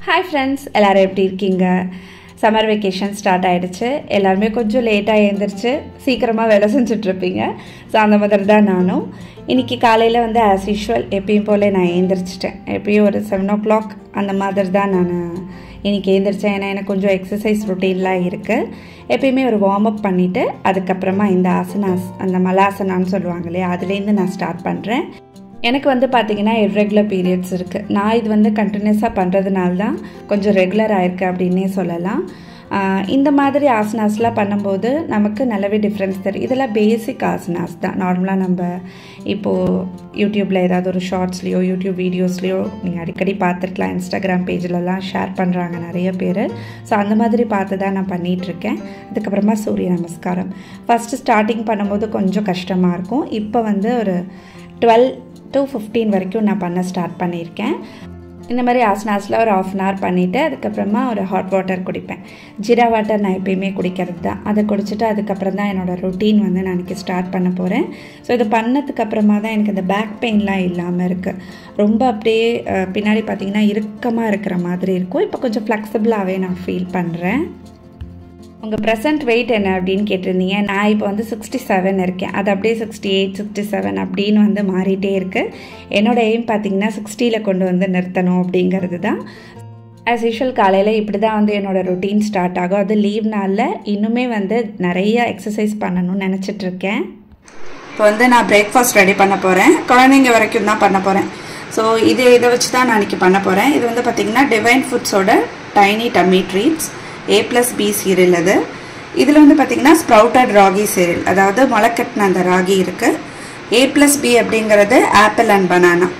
hi friends எல்லோரும் எப்படி இருக்கீங்க சம்மர் வெக்கேஷன் ஸ்டார்ட் ஆகிடுச்சு எல்லாருமே கொஞ்சம் லேட்டாக எழுந்திரிச்சு சீக்கிரமாக வேலை செஞ்சுட்ருப்பீங்க ஸோ அந்த மாதிரி தான் நானும் இன்றைக்கி காலையில் வந்து ஆஸ் யூஷுவல் எப்பயும் போல் நான் எழுந்திரிச்சிட்டேன் எப்பயும் ஒரு செவன் ஓ கிளாக் அந்த மாதிரி தான் நான் இன்றைக்கி எழுந்திரிச்சேன் ஏன்னா எனக்கு கொஞ்சம் எக்ஸசைஸ் ருட்டீன்லாம் இருக்குது எப்பயுமே ஒரு வார்ம் அப் பண்ணிவிட்டு அதுக்கப்புறமா இந்த ஆசனாஸ் அந்த மலாசனான்னு சொல்லுவாங்க இல்லையா அதுலேருந்து நான் ஸ்டார்ட் பண்ணுறேன் எனக்கு வந்து பார்த்திங்கன்னா இர்ரெகுலர் பீரியட்ஸ் இருக்குது நான் இது வந்து கண்டினியூஸாக பண்ணுறதுனால தான் கொஞ்சம் ரெகுலர் ஆயிருக்கு அப்படின்னே சொல்லலாம் இந்த மாதிரி ஆசனாஸ்லாம் பண்ணும்போது நமக்கு நல்லாவே டிஃப்ரென்ஸ் தெரியும் இதெல்லாம் பேசிக் ஆசனாஸ் தான் நார்மலாக நம்ம இப்போது யூடியூப்பில் ஏதாவது ஒரு ஷார்ட்ஸ்லேயோ யூடியூப் வீடியோஸ்லேயோ நீங்கள் அடிக்கடி பார்த்துருக்கலாம் இன்ஸ்டாகிராம் பேஜிலலாம் ஷேர் பண்ணுறாங்க நிறைய பேர் ஸோ அந்த மாதிரி பார்த்து தான் நான் பண்ணிகிட்ருக்கேன் அதுக்கப்புறமா சூரிய நமஸ்காரம் ஃபஸ்ட்டு ஸ்டார்டிங் பண்ணும்போது கொஞ்சம் கஷ்டமாக இருக்கும் இப்போ வந்து ஒரு டுவெல் டு ஃபிஃப்டீன் வரைக்கும் நான் பண்ண ஸ்டார்ட் பண்ணியிருக்கேன் இந்த மாதிரி ஆசனாஸில் ஒரு ஆஃப் அன் ஹவர் பண்ணிவிட்டு அதுக்கப்புறமா ஒரு ஹாட் வாட்டர் குடிப்பேன் ஜீரா வாட்டர் நான் எப்பயுமே குடிக்கிறது தான் அதை குடிச்சிட்டு அதுக்கப்புறம் தான் என்னோடய ரொட்டீன் வந்து நான் இன்றைக்கி ஸ்டார்ட் பண்ண போகிறேன் ஸோ இது பண்ணதுக்கப்புறமா தான் எனக்கு இந்த பேக் பெயின்லாம் இல்லாமல் இருக்குது ரொம்ப அப்படியே பின்னாடி பார்த்திங்கன்னா இறுக்கமாக இருக்கிற மாதிரி இருக்கும் இப்போ கொஞ்சம் ஃப்ளெக்சிபிளாகவே நான் ஃபீல் பண்ணுறேன் உங்கள் ப்ரெசன்ட் வெயிட் என்ன அப்படின்னு கேட்டிருந்தீங்க நான் இப்போ வந்து சிக்ஸ்டி செவன் இருக்கேன் அது அப்படியே சிக்ஸ்டி எயிட் சிக்ஸ்டி செவன் அப்படின்னு வந்து மாறிட்டே இருக்குது என்னோட எய்ம் பார்த்தீங்கன்னா சிக்ஸ்டியில் கொண்டு வந்து நிறுத்தணும் அப்படிங்கிறது தான் ஆஸ் யூஷுவல் காலையில் இப்படி தான் வந்து என்னோடய ரொட்டீன் ஸ்டார்ட் ஆகும் அது லீவ் நாளில் இன்னுமே வந்து நிறைய எக்ஸசைஸ் பண்ணணும்னு நினச்சிட்ருக்கேன் இப்போ வந்து நான் பிரேக்ஃபாஸ்ட் ரெடி பண்ண போகிறேன் குழந்தைங்க வரைக்கும் தான் பண்ண போகிறேன் ஸோ இது இதை வச்சு தான் நான் இன்றைக்கி பண்ண போகிறேன் இது வந்து பார்த்திங்கன்னா டிவைன் ஃபுட்ஸோட tiny tummy treats A plus B cereal அது இதில் வந்து பார்த்திங்கன்னா ஸ்ப்ரவுட்டட் ராகி சீரியல் அதாவது முளைக்கட்டின அந்த ராகி இருக்குது ஏ ப்ளஸ் பி அப்படிங்கிறது ஆப்பிள் அண்ட் பனானா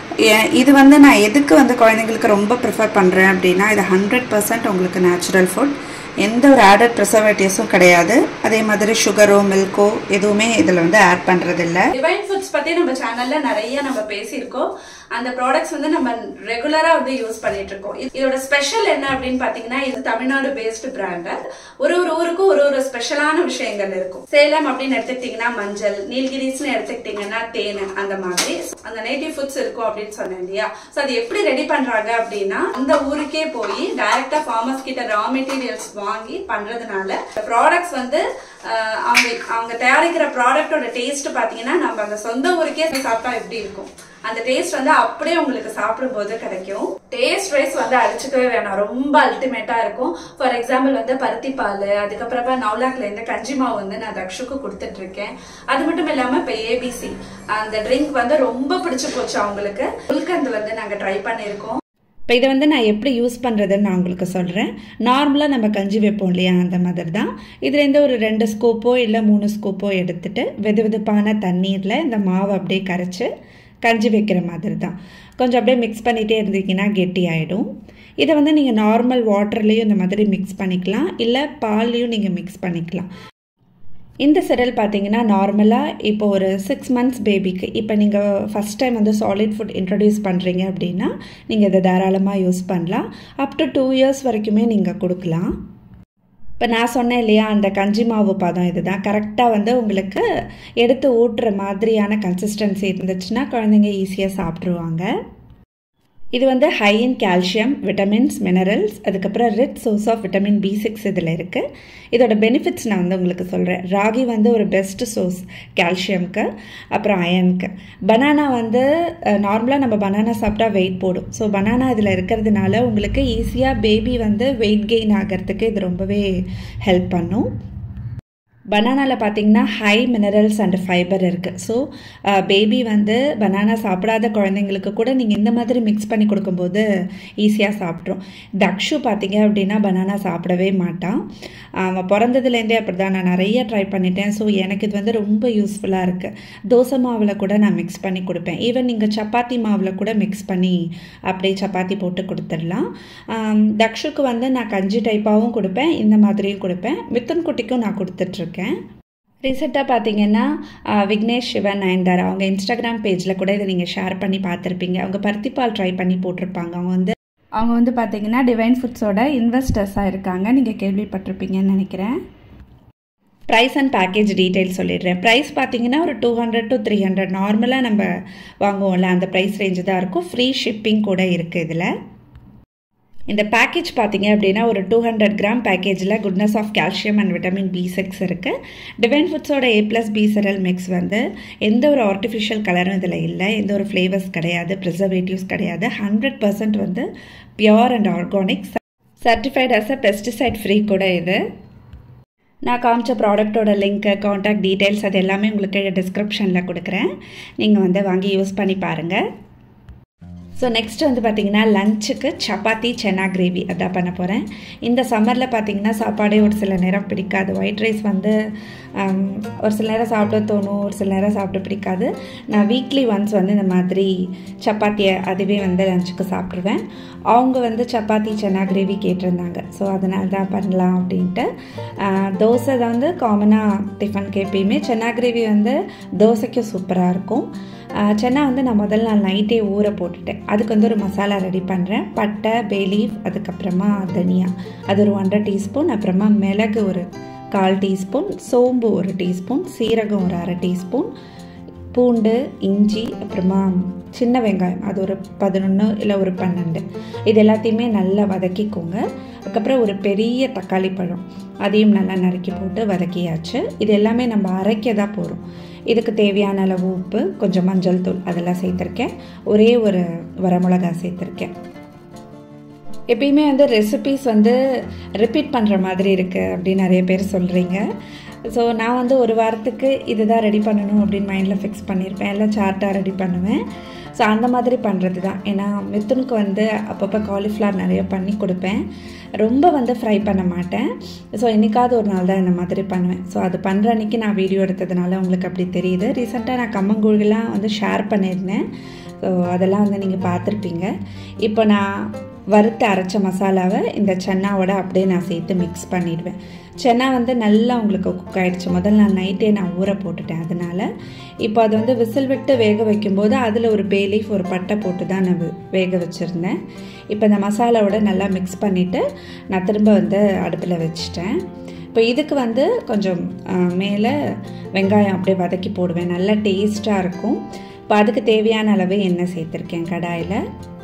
இது வந்து நான் எதுக்கு வந்து குழந்தைங்களுக்கு ரொம்ப ப்ரிஃபர் பண்ணுறேன் அப்படின்னா இது ஹண்ட்ரட் பர்சன்ட் உங்களுக்கு நேச்சுரல் ஃபுட் எந்த ஒரு ஆடட் ப்ரிசர்வேட்டிவ்ஸும் கிடையாது அதே மாதிரி சுகரோ மில்கோ எதுவுமே இதில் வந்து ஆட் பண்ணுறது இல்லை டிவைன் ஃபுட்ஸ் பற்றி நம்ம சேனலில் நிறைய நம்ம பேசியிருக்கோம் அந்த ப்ராடக்ட்ஸ் வந்து நம்ம ரெகுலரா வந்து யூஸ் பண்ணிட்டு இருக்கோம் இதோட ஸ்பெஷல் என்ன அப்படின்னு பாத்தீங்கன்னா இது தமிழ்நாடு பேஸ்டு பிராண்ட் ஒரு ஒரு ஊருக்கும் ஒரு ஒரு ஸ்பெஷலான விஷயங்கள் இருக்கும் சேலம் அப்படின்னு எடுத்துக்கிட்டீங்கன்னா மஞ்சள் நீல்கிரிஸ்னு எடுத்துக்கிட்டீங்கன்னா தேன் அந்த மாதிரி அந்த நேட்டிவ் ஃபுட்ஸ் இருக்கும் அப்படின்னு சொன்னேன் இல்லையா ஸோ அது எப்படி ரெடி பண்றாங்க அப்படின்னா அந்த ஊருக்கே போய் டைரக்டா ஃபார்மர்ஸ் கிட்ட ரா மெட்டீரியல்ஸ் வாங்கி பண்றதுனால ப்ராடக்ட்ஸ் வந்து அவங்க அவங்க தயாரிக்கிற ப்ராடக்டோட டேஸ்ட் பாத்தீங்கன்னா நம்ம அந்த சொந்த ஊருக்கே சாப்பிட்டா எப்படி இருக்கும் அந்த டேஸ்ட் வந்து அப்படியே உங்களுக்கு சாப்பிடும்போது கிடைக்கும் டேஸ்ட் வைஸ் வந்து அடிச்சுக்கவே வேணாம் ரொம்ப அல்டிமேட்டா இருக்கும் ஃபார் எக்ஸாம்பிள் வந்து பருத்தி பால் அதுக்கப்புறமா நவுலாக்ல இருந்து கஞ்சி மாவு வந்து நான் தக்ஷுக்கு கொடுத்துட்டு இருக்கேன் அது மட்டும் இல்லாம இப்ப ஏபிசி அந்த ட்ரிங்க் வந்து ரொம்ப பிடிச்சு போச்சு அவங்களுக்கு உள்கந்து வந்து நாங்க ட்ரை பண்ணிருக்கோம் இப்போ இதை வந்து நான் எப்படி யூஸ் பண்ணுறதுன்னு நான் உங்களுக்கு சொல்கிறேன் நார்மலாக நம்ம கஞ்சி வைப்போம் இல்லையா அந்த மாதிரி தான் இதுலேருந்து ஒரு ரெண்டு ஸ்கூப்போ இல்லை மூணு ஸ்கூப்போ எடுத்துட்டு வெது வெதுப்பான தண்ணீரில் இந்த மாவை அப்படியே கரைச்சி கஞ்சி வைக்கிற மாதிரி தான் கொஞ்சம் அப்படியே மிக்ஸ் பண்ணிகிட்டே இருந்தீங்கன்னா கெட்டி ஆகிடும் இதை வந்து நீங்கள் நார்மல் வாட்டர்லேயும் இந்த மாதிரி மிக்ஸ் பண்ணிக்கலாம் இல்லை பால்லையும் நீங்கள் மிக்ஸ் பண்ணிக்கலாம் இந்த சிரல் பார்த்தீங்கன்னா நார்மலாக இப்போ ஒரு சிக்ஸ் மந்த்ஸ் பேபிக்கு இப்போ நீங்கள் ஃபஸ்ட் டைம் வந்து சாலிட் ஃபுட் இன்ட்ரடியூஸ் பண்ணுறீங்க அப்படின்னா நீங்கள் இதை தாராளமாக யூஸ் பண்ணலாம் அப் டு டூ இயர்ஸ் வரைக்குமே நீங்கள் கொடுக்கலாம் இப்போ நான் சொன்னேன் இல்லையா அந்த கஞ்சி மாவு பதம் இதுதான் கரெக்டாக வந்து உங்களுக்கு எடுத்து ஊட்டுற மாதிரியான கன்சிஸ்டன்சி இருந்துச்சுன்னா குழந்தைங்க ஈஸியாக சாப்பிட்ருவாங்க இது வந்து high in calcium vitamins minerals அதுக்கப்புறம் rich source of vitamin B six இதில் இருக்குது இதோட பெனிஃபிட்ஸ் நான் வந்து உங்களுக்கு சொல்கிறேன் ராகி வந்து ஒரு பெஸ்ட் சோர்ஸ் கால்சியம்க்கு அப்புறம் அயனுக்கு பனானா வந்து நார்மலாக நம்ம பனானா சாப்பிட்டா வெயிட் போடும் ஸோ பனானா இதில் இருக்கிறதுனால உங்களுக்கு ஈஸியாக பேபி வந்து வெயிட் கெயின் ஆகிறதுக்கு இது ரொம்பவே ஹெல்ப் பண்ணும் பனானாவில் பார்த்தீங்கன்னா ஹை மினரல்ஸ் அண்ட் ஃபைபர் இருக்குது ஸோ பேபி வந்து பனானா சாப்பிடாத குழந்தைங்களுக்கு கூட நீங்கள் இந்த மாதிரி மிக்ஸ் பண்ணி கொடுக்கும்போது ஈஸியாக சாப்பிட்ரும் தக்ஷு பார்த்தீங்க அப்படின்னா பனானா சாப்பிடவே மாட்டான் அவன் பிறந்ததுலேருந்தே அப்படி தான் நான் நிறைய ட்ரை பண்ணிட்டேன் ஸோ எனக்கு இது வந்து ரொம்ப யூஸ்ஃபுல்லாக இருக்குது தோசை மாவில் கூட நான் மிக்ஸ் பண்ணி கொடுப்பேன் ஈவன் நீங்கள் சப்பாத்தி மாவில் கூட மிக்ஸ் பண்ணி அப்படியே சப்பாத்தி போட்டு கொடுத்துடலாம் தக்ஷுக்கு வந்து நான் கஞ்சி டைப்பாகவும் கொடுப்பேன் இந்த மாதிரியும் கொடுப்பேன் மித்துன் குட்டிக்கும் நான் கொடுத்துட்ருக்கேன் இருக்கேன் ரீசெண்டாக பார்த்தீங்கன்னா விக்னேஷ் சிவன் நயன்தாரா அவங்க இன்ஸ்டாகிராம் பேஜில் கூட இதை நீங்கள் ஷேர் பண்ணி பார்த்துருப்பீங்க அவங்க பருத்திப்பால் ட்ரை பண்ணி போட்டிருப்பாங்க அவங்க வந்து அவங்க வந்து பார்த்தீங்கன்னா டிவைன் ஃபுட்ஸோட இன்வெஸ்டர்ஸாக இருக்காங்க நீங்கள் கேள்விப்பட்டிருப்பீங்கன்னு நினைக்கிறேன் ப்ரைஸ் அண்ட் பேக்கேஜ் டீட்டெயில் சொல்லிடுறேன் ப்ரைஸ் பார்த்தீங்கன்னா ஒரு two hundred to three hundred நார்மலாக நம்ம வாங்குவோம்ல அந்த ப்ரைஸ் ரேஞ்சு தான் இருக்கும் ஃப்ரீ ஷிப்பிங் கூட இருக்குது இதில் இந்த பேக்கேஜ் பார்த்தீங்க அப்படின்னா ஒரு டூ ஹண்ட்ரட் கிராம் பேக்கேஜில் goodness of calcium and vitamin B six இருக்குது டிவைன் ஃபுட்ஸோட A plus B cereal mix வந்து எந்த ஒரு ஆர்டிஃபிஷியல் கலரும் இதில் இல்லை எந்த ஒரு ஃப்ளேவர்ஸ் கிடையாது ப்ரிசர்வேட்டிவ்ஸ் கிடையாது ஹண்ட்ரட் பர்சன்ட் வந்து pure and organic certified as a pesticide free கூட இது நான் காமிச்ச ப்ராடக்ட்டோட லிங்க்கு காண்டாக்ட் டீட்டெயில்ஸ் அது எல்லாமே உங்களுக்கு டிஸ்கிரிப்ஷனில் கொடுக்குறேன் நீங்கள் வந்து வாங்கி யூஸ் பண்ணி பாருங்கள் ஸோ நெக்ஸ்ட் வந்து பார்த்திங்கன்னா லஞ்சுக்கு சப்பாத்தி சென்னா கிரேவி அதான் பண்ண போகிறேன் இந்த சம்மரில் பார்த்திங்கன்னா சாப்பாடே ஒரு சில நேரம் பிடிக்காது ஒயிட் ரைஸ் வந்து ஒரு சில நேரம் சாப்பிட தோணும் ஒரு சில நேரம் சாப்பிட பிடிக்காது நான் வீக்லி ஒன்ஸ் வந்து இந்த மாதிரி சப்பாத்தியை அதுவே வந்து லஞ்சுக்கு சாப்பிட்ருவேன் அவங்க வந்து சப்பாத்தி சென்னா கிரேவி கேட்டிருந்தாங்க ஸோ அதனால தான் பண்ணலாம் அப்படின்ட்டு தோசை தான் வந்து காமனாக டிஃபனுக்கு எப்பயுமே சென்னா கிரேவி வந்து தோசைக்கும் சூப்பராக இருக்கும் சென்னா வந்து நான் முதல் நாள் நைட்டே ஊற போட்டுட்டேன் அதுக்கு வந்து ஒரு மசாலா ரெடி பண்ணுறேன் பட்டை பேலீஃப் அதுக்கப்புறமா தனியா அது ஒரு ஒன்றரை டீஸ்பூன் அப்புறமா மிளகு ஒரு கால் டீஸ்பூன் சோம்பு ஒரு டீஸ்பூன் சீரகம் ஒரு அரை டீஸ்பூன் பூண்டு இஞ்சி அப்புறமா சின்ன வெங்காயம் அது ஒரு பதினொன்று இல்லை ஒரு பன்னெண்டு இது எல்லாத்தையுமே நல்லா வதக்கிக்கோங்க அதுக்கப்புறம் ஒரு பெரிய தக்காளி பழம் அதையும் நல்லா நறுக்கி போட்டு வதக்கியாச்சு இது எல்லாமே நம்ம அரைக்க தான் போகிறோம் இதுக்கு தேவையான அளவு உப்பு கொஞ்சம் மஞ்சள் தூள் அதெல்லாம் சேர்த்துருக்கேன் ஒரே ஒரு வரமிளகா சேர்த்துருக்கேன் எப்பயுமே வந்து ரெசிபீஸ் வந்து ரிப்பீட் பண்ணுற மாதிரி இருக்குது அப்படின்னு நிறைய பேர் சொல்கிறீங்க ஸோ நான் வந்து ஒரு வாரத்துக்கு இதுதான் ரெடி பண்ணணும் அப்படின்னு மைண்டில் ஃபிக்ஸ் பண்ணியிருப்பேன் எல்லாம் சார்ட்டாக ரெடி பண்ணுவேன் ஸோ அந்த மாதிரி பண்ணுறது தான் ஏன்னா மித்துனுக்கு வந்து அப்பப்போ காலிஃப்ளவர் நிறைய பண்ணி கொடுப்பேன் ரொம்ப வந்து ஃப்ரை பண்ண மாட்டேன் ஸோ என்றைக்காவது ஒரு நாள் தான் இந்த மாதிரி பண்ணுவேன் ஸோ அது பண்ணுற அன்றைக்கி நான் வீடியோ எடுத்ததுனால உங்களுக்கு அப்படி தெரியுது ரீசெண்டாக நான் கம்மங்கூழ்லாம் வந்து ஷேர் பண்ணியிருந்தேன் ஸோ அதெல்லாம் வந்து நீங்கள் பார்த்துருப்பீங்க இப்போ நான் வறுத்து அரைச்ச மசாலாவை இந்த சென்னாவோட அப்படியே நான் சேர்த்து மிக்ஸ் பண்ணிடுவேன் சென்னா வந்து நல்லா உங்களுக்கு குக் ஆகிடுச்சு முதல் நாள் நைட்டே நான் ஊற போட்டுட்டேன் அதனால் இப்போ அது வந்து விசில் விட்டு வேக வைக்கும்போது அதில் ஒரு பேலீஃப் ஒரு பட்டை போட்டு தான் நான் வேக வச்சுருந்தேன் இப்போ இந்த மசாலாவோட நல்லா மிக்ஸ் பண்ணிவிட்டு நான் திரும்ப வந்து அடுப்பில் வச்சுட்டேன் இப்போ இதுக்கு வந்து கொஞ்சம் மேலே வெங்காயம் அப்படியே வதக்கி போடுவேன் நல்லா டேஸ்ட்டாக இருக்கும் இப்போ அதுக்கு தேவையான அளவு எண்ணெய் சேர்த்துருக்கேன் கடாயில்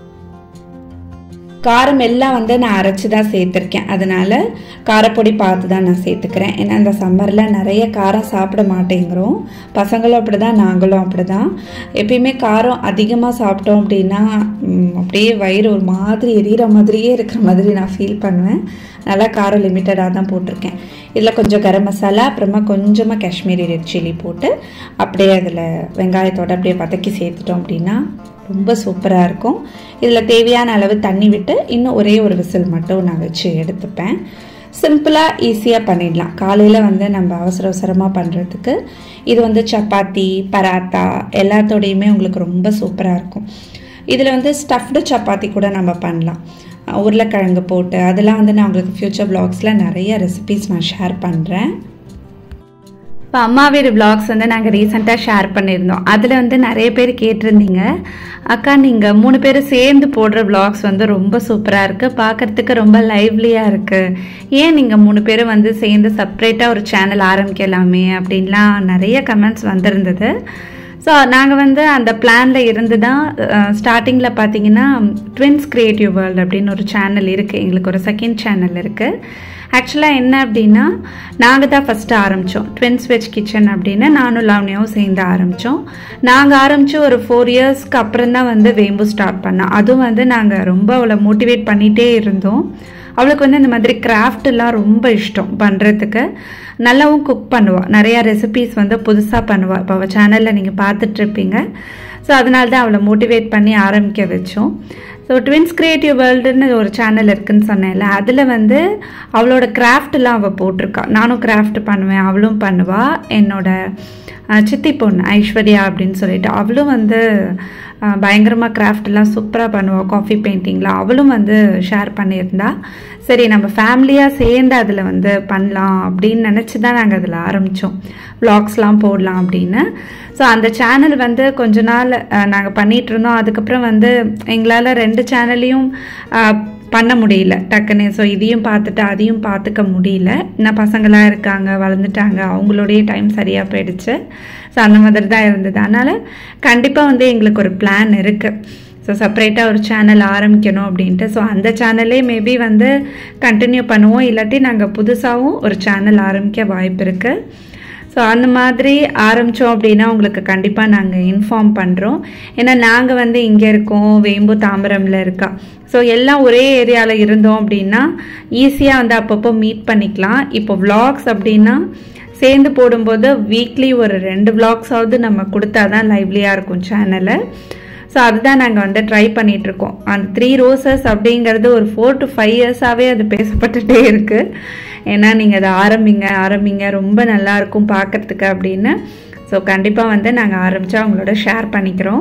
காரம் எல்லாம் வந்து நான் அரைச்சி தான் சேர்த்துருக்கேன் அதனால் காரப்பொடி பார்த்து தான் நான் சேர்த்துக்கிறேன் ஏன்னா இந்த சம்மரில் நிறைய காரம் சாப்பிட மாட்டேங்கிறோம் பசங்களும் அப்படி தான் நாங்களும் அப்படி தான் எப்பயுமே காரம் அதிகமாக சாப்பிட்டோம் அப்படின்னா அப்படியே வயிறு ஒரு மாதிரி எரியிற மாதிரியே இருக்கிற மாதிரி நான் ஃபீல் பண்ணுவேன் நல்லா காரம் லிமிட்டடாக தான் போட்டிருக்கேன் இதில் கொஞ்சம் கரம் மசாலா அப்புறமா கொஞ்சமாக காஷ்மீரி ரெட் சில்லி போட்டு அப்படியே அதில் வெங்காயத்தோடு அப்படியே வதக்கி சேர்த்துட்டோம் அப்படின்னா ரொம்ப சூப்பராக இருக்கும் இதில் தேவையான அளவு தண்ணி விட்டு இன்னும் ஒரே ஒரு விசில் மட்டும் நான் வச்சு எடுத்துப்பேன் சிம்பிளாக ஈஸியாக பண்ணிடலாம் காலையில் வந்து நம்ம அவசர அவசரமாக பண்ணுறதுக்கு இது வந்து சப்பாத்தி பராத்தா எல்லாத்தோடையுமே உங்களுக்கு ரொம்ப சூப்பராக இருக்கும் இதில் வந்து ஸ்டஃப்டு சப்பாத்தி கூட நம்ம பண்ணலாம் உருளைக்கிழங்கு போட்டு அதெல்லாம் வந்து நான் உங்களுக்கு ஃப்யூச்சர் ப்ளாக்ஸில் நிறைய ரெசிபீஸ் நான் ஷேர் பண்ணுறேன் இப்போ அம்மா வீடு பிளாக்ஸ் வந்து நாங்கள் ரீசெண்டாக ஷேர் பண்ணியிருந்தோம் அதில் வந்து நிறைய பேர் கேட்டிருந்தீங்க அக்கா நீங்கள் மூணு பேர் சேர்ந்து போடுற பிளாக்ஸ் வந்து ரொம்ப சூப்பராக இருக்குது பார்க்குறதுக்கு ரொம்ப லைவ்லியாக இருக்குது ஏன் நீங்கள் மூணு பேரும் வந்து சேர்ந்து செப்ரேட்டாக ஒரு சேனல் ஆரம்பிக்கலாமே அப்படின்லாம் நிறைய கமெண்ட்ஸ் வந்திருந்தது ஸோ நாங்கள் வந்து அந்த பிளானில் இருந்து தான் ஸ்டார்டிங்கில் பார்த்தீங்கன்னா ட்வின்ஸ் க்ரியேட்டிவ் வேர்ல்டு அப்படின்னு ஒரு சேனல் இருக்குது எங்களுக்கு ஒரு செகண்ட் சேனல் இருக்குது ஆக்சுவலாக என்ன அப்படின்னா நாங்கள் தான் ஃபஸ்ட்டு ஆரம்பித்தோம் ட்வின்ஸ் வெஜ் கிச்சன் அப்படின்னு நானும் லாவணியாவும் சேர்ந்து ஆரம்பித்தோம் நாங்கள் ஆரம்பித்து ஒரு ஃபோர் இயர்ஸ்க்கு அப்புறம் தான் வந்து வேம்பு ஸ்டார்ட் பண்ணோம் அதுவும் வந்து நாங்கள் ரொம்ப அவளை மோட்டிவேட் பண்ணிகிட்டே இருந்தோம் அவளுக்கு வந்து இந்த மாதிரி கிராஃப்ட்லாம் ரொம்ப இஷ்டம் பண்ணுறதுக்கு நல்லாவும் குக் பண்ணுவாள் நிறையா ரெசிபீஸ் வந்து புதுசாக பண்ணுவாள் இப்போ அவள் சேனலில் நீங்கள் பார்த்துட்ருப்பீங்க ஸோ அதனால தான் அவளை மோட்டிவேட் பண்ணி ஆரம்பிக்க வச்சோம் ஸோ ட்வின்ஸ் கிரியேட்டிவ் வேர்ல்டுன்னு ஒரு சேனல் இருக்குன்னு சொன்னேன்ல அதில் வந்து அவளோட கிராஃப்ட்லாம் அவள் போட்டிருக்கா நானும் கிராஃப்ட் பண்ணுவேன் அவளும் பண்ணுவாள் என்னோட சித்தி பொண்ணு ஐஸ்வர்யா அப்படின்னு சொல்லிட்டு அவளும் வந்து பயங்கரமாக கிராஃப்ட்லாம் சூப்பராக பண்ணுவாள் காஃபி பெயிண்டிங்லாம் அவளும் வந்து ஷேர் பண்ணியிருந்தா சரி நம்ம ஃபேமிலியாக சேர்ந்து அதில் வந்து பண்ணலாம் அப்படின்னு நினச்சி தான் நாங்கள் அதில் ஆரம்பித்தோம் வ்ளாக்ஸ்லாம் போடலாம் அப்படின்னு ஸோ அந்த சேனல் வந்து கொஞ்ச நாள் நாங்கள் பண்ணிகிட்டு இருந்தோம் அதுக்கப்புறம் வந்து எங்களால் ரெண்டு சேனல்லையும் பண்ண முடியல டக்குன்னு ஸோ இதையும் பார்த்துட்டு அதையும் பார்த்துக்க முடியல இன்னும் பசங்களாக இருக்காங்க வளர்ந்துட்டாங்க அவங்களுடைய டைம் சரியாக போயிடுச்சு ஸோ அந்த மாதிரி தான் இருந்தது அதனால் கண்டிப்பாக வந்து எங்களுக்கு ஒரு பிளான் இருக்குது ஸோ செப்பரேட்டாக ஒரு சேனல் ஆரம்பிக்கணும் அப்படின்ட்டு ஸோ அந்த சேனலே மேபி வந்து கண்டினியூ பண்ணுவோம் இல்லாட்டி நாங்கள் புதுசாகவும் ஒரு சேனல் ஆரம்பிக்க வாய்ப்பு இருக்குது ஸோ அந்த மாதிரி ஆரம்பித்தோம் அப்படின்னா உங்களுக்கு கண்டிப்பாக நாங்கள் இன்ஃபார்ம் பண்ணுறோம் ஏன்னா நாங்கள் வந்து இங்கே இருக்கோம் வேம்பு தாம்பரமில் இருக்கா ஸோ எல்லாம் ஒரே ஏரியாவில் இருந்தோம் அப்படின்னா ஈஸியாக வந்து அப்பப்போ மீட் பண்ணிக்கலாம் இப்போ vlogs அப்படின்னா சேர்ந்து போடும்போது வீக்லி ஒரு ரெண்டு vlogsஆவது நம்ம கொடுத்தா தான் லைவ்லியாக இருக்கும் சேனலை ஸோ அதுதான் நாங்கள் வந்து ட்ரை பண்ணிட்டு இருக்கோம் அந்த த்ரீ ரோசஸ் அப்படிங்கிறது ஒரு ஃபோர் டு ஃபைவ் இயர்ஸாகவே அது பேசப்பட்டுட்டே இருக்கு ஏன்னா நீங்கள் அதை ஆரம்பிங்க ஆரம்பிங்க ரொம்ப நல்லா இருக்கும் பார்க்கறதுக்கு அப்படின்னு ஸோ கண்டிப்பாக வந்து நாங்கள் ஆரம்பித்தா அவங்களோட ஷேர் பண்ணிக்கிறோம்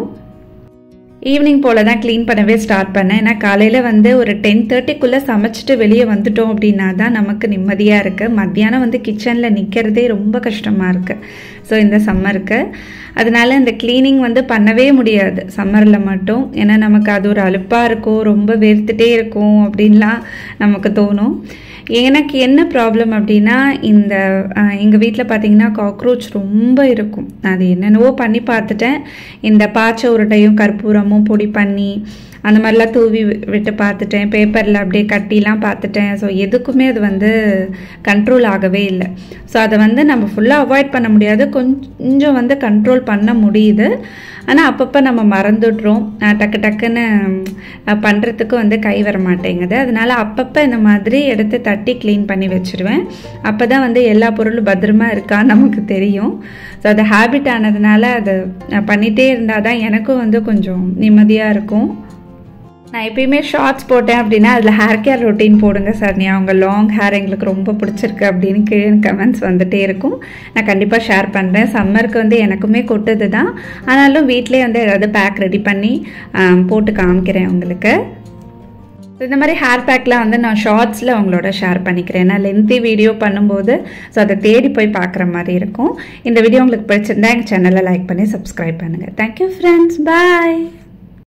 ஈவினிங் போல தான் க்ளீன் பண்ணவே ஸ்டார்ட் பண்ணேன் ஏன்னா காலையில் வந்து ஒரு டென் தேர்ட்டிக்குள்ளே சமைச்சிட்டு வெளியே வந்துட்டோம் அப்படின்னா தான் நமக்கு நிம்மதியாக இருக்குது மத்தியானம் வந்து கிச்சனில் நிற்கிறதே ரொம்ப கஷ்டமாக இருக்குது ஸோ இந்த சம்மருக்கு அதனால இந்த க்ளீனிங் வந்து பண்ணவே முடியாது சம்மரில் மட்டும் ஏன்னா நமக்கு அது ஒரு அலுப்பாக இருக்கும் ரொம்ப வேர்த்துட்டே இருக்கும் அப்படின்லாம் நமக்கு தோணும் எனக்கு என்ன ப்ராப்ளம் அப்படின்னா இந்த எங்கள் வீட்டில் பார்த்தீங்கன்னா காக்ரோச் ரொம்ப இருக்கும் அது என்னென்னவோ பண்ணி பார்த்துட்டேன் இந்த பாச்சை உருட்டையும் கற்பூரமும் பொடி பண்ணி அந்த மாதிரிலாம் தூவி வி- விட்டு பார்த்துட்டேன் பேப்பரில் அப்படியே கட்டிலாம் பார்த்துட்டேன் ஸோ எதுக்குமே அது வந்து கண்ட்ரோல் ஆகவே இல்லை ஸோ அதை வந்து நம்ம ஃபுல்லாக அவாய்ட் பண்ண முடியாது கொஞ்சம் வந்து கண்ட்ரோல் பண்ண முடியுது ஆனால் அப்பப்போ நம்ம மறந்துடுறோம் அஹ் டக்கு டக்குன்னு அஹ் பண்ணுறதுக்கு வந்து கை வர மாட்டேங்குது அதனால அப்பப்போ இந்த மாதிரி எடுத்து தட்டி க்ளீன் பண்ணி வச்சிருவேன் அப்போ தான் வந்து எல்லா பொருளும் பத்திரமா இருக்கான்னு நமக்கு தெரியும் ஸோ அது ஹேபிட் ஆனதுனால அது அஹ் பண்ணிட்டே இருந்தால் தான் எனக்கும் வந்து கொஞ்சம் நிம்மதியாக இருக்கும் நான் எப்பயுமே ஷார்ட்ஸ் போட்டேன் அப்படின்னா அதில் ஹேர் கேர் ரொட்டீன் போடுங்க சரண்யா அவங்க லாங் ஹேர் எங்களுக்கு ரொம்ப பிடிச்சிருக்கு அப்படின்னு கீழே கமெண்ட்ஸ் வந்துட்டே இருக்கும் நான் கண்டிப்பாக ஷேர் பண்ணுறேன் சம்மருக்கு வந்து எனக்குமே கொட்டுது தான் ஆனாலும் வீட்டிலே வந்து ஏதாவது பேக் ரெடி பண்ணி ஆம், போட்டு காமிக்கிறேன் உங்களுக்கு So, இந்த மாதிரி ஹேர் பேக்லாம் வந்து நான் ஷார்ட்ஸில் உங்களோட ஷேர் பண்ணிக்கிறேன் ஏன்னா லென்த்தி வீடியோ பண்ணும்போது ஸோ அதை தேடி போய் பார்க்குற மாதிரி இருக்கும் இந்த வீடியோ உங்களுக்கு பிடிச்சிருந்தா எங்கள் சேனலை லைக் பண்ணி சப்ஸ்கிரைப் பண்ணுங்கள் தேங்க்யூ ஃப்ரெண்ட்ஸ் பாய்